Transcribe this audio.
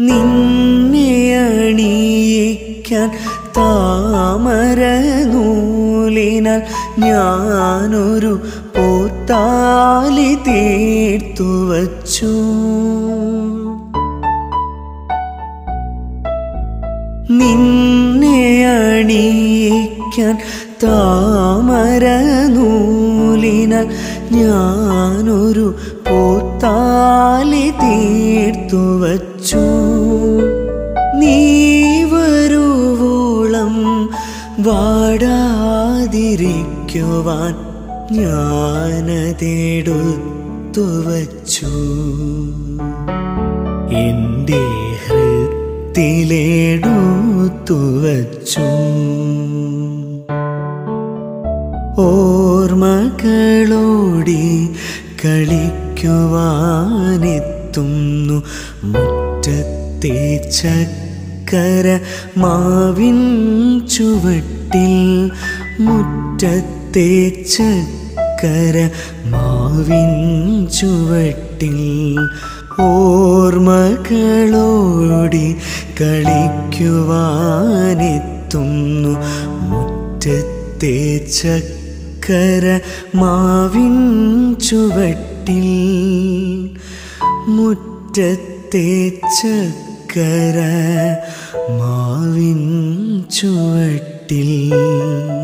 നിന്നെ അണിയിക്കാൻ താമര നൂലിനാൽ ഞാനൊരു പോത്താലി തീർത്തു വച്ചു നിന്നെ അണിയിക്കാൻ താമര നൂലിനാൽ ഞാനൊരു പോത്താലി തീർത്തു വച്ചു നീ വരുവോളം വാടാതിരിക്കുവാൻ ഞാനതെടുത്തു വച്ചു എൻ്റെ ഹൃത്തിലെടുത്തു വച്ചു ഓർമ്മകളോടി കളിക്കുവാനെത്തുന്നു മുറ്റത്തെ ചക്കര മാവിൻ ചുവട്ടിൽ മുറ്റത്തെ ചക്കര മാവിൻ ചുവട്ടിൽ ഓർമ്മകളോടി കളിക്കുവാനെത്തുന്നു മുറ്റത്തെ ചക്കര മാവിൻ ചുവട്ടിൽ മുറ്റത്തെ ചക്കര മാവിൻ ചുവട്ടിൽ